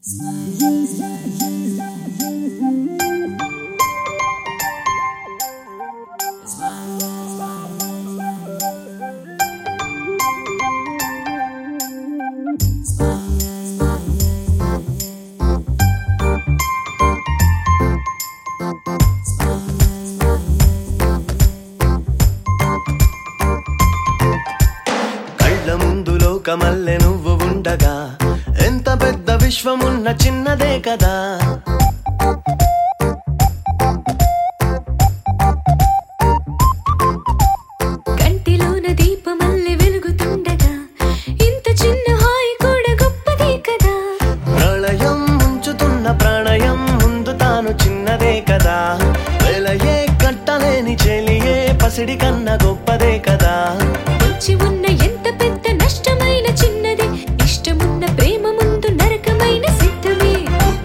కళ్ళ ముందు లోకమల్లె నువ్వు ఉండగా ఎంత పెద్ద విశ్వమున్న చిన్నదే కదా కంటిలోన దీపమల్లె వెలుగుతుండగా ఇంత చిన్న హాయి కూడా గొప్పదే కదా ప్రళయం ముంచుతున్న ప్రాణయం ముందు తాను చిన్నదే కదా వెలయే కట్టలేని చెలియే పసిడి కన్న గొప్పదే కదా వచ్చి ఉన్న ఎంత పెద్ద నష్టమైన చిన్నది ఇష్టమున్న ప్రేమ ముందు నరకమైన సిద్ధమే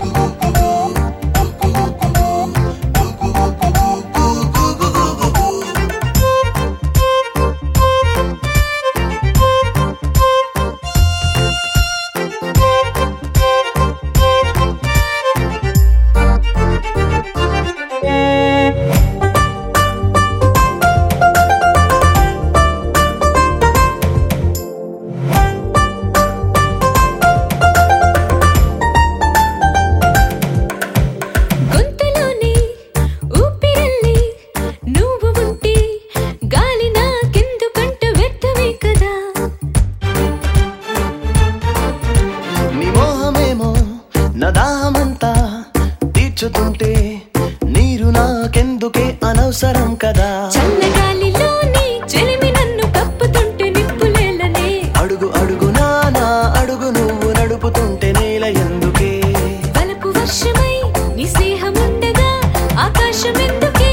గొంతులోని ఊపిరల్లి నువ్వు ఉంటే గాలి నాకెందుకంట వ్యర్థమే కదా నీ మోహమేమో నా దాహమంతా తీర్చుతుంటే నీరు నాకెందుకే అనవసరం కదా చల్లగాలిలోని చెలిమి నన్ను కప్పుతుంటే నిప్పులేలనే అడుగు అడుగునా నా అడుగు నువ్వు నడుపుతుంటే నేల ఎందుకే బలపు వర్షమై నీ స్నేహముండగా ఆకాశం ఎందుకే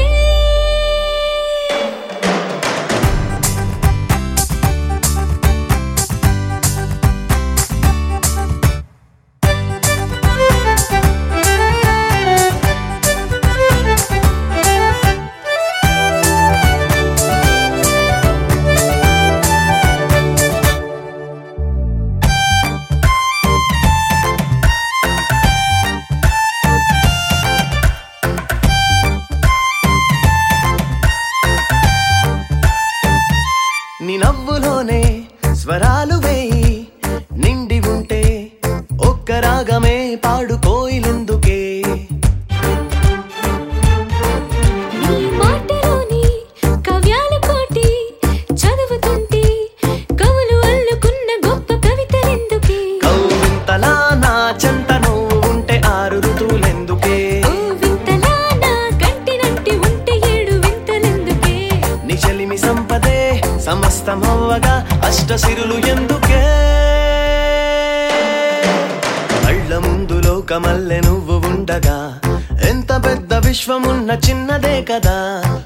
నీ నవ్వులోనే స్వరాలు వేయి నిండి ఉంటే ఒక్క రాగమే పాడుకోయిలెందుకే నీ మాటలోని కవ్యాల కోటి చదువుతుంటే కవులు అల్లుకున్న గొప్ప కవితలెందుకే కౌంతలా నా చెంత నువ్వు ఉంటే ఆరు ఋతువులెందుకే ఓ వింతలా నా కంటినంటి ఉంటే ఏడు వింతలెందుకే నీ చెలిమి సంపదే సమస్తమవ్వగా అష్టసిరులు ఎందుకే కళ్ళ ముందు లోకమల్లె నువ్వు ఉండగా ఎంత పెద్ద విశ్వమున్న చిన్నదే కదా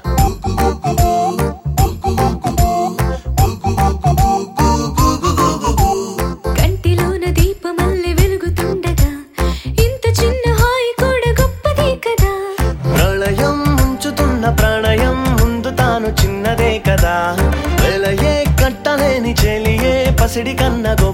కంటిలోన దీపమల్లె వెలుగుతుండగా ఇంత చిన్న హాయి కూడా గొప్పదే కదా ప్రళయం ముంచుతున్న ప్రాణయం ముందు తాను చిన్నదే కదా వెలయే కట్టలేని చెలియే పసిడి కన్న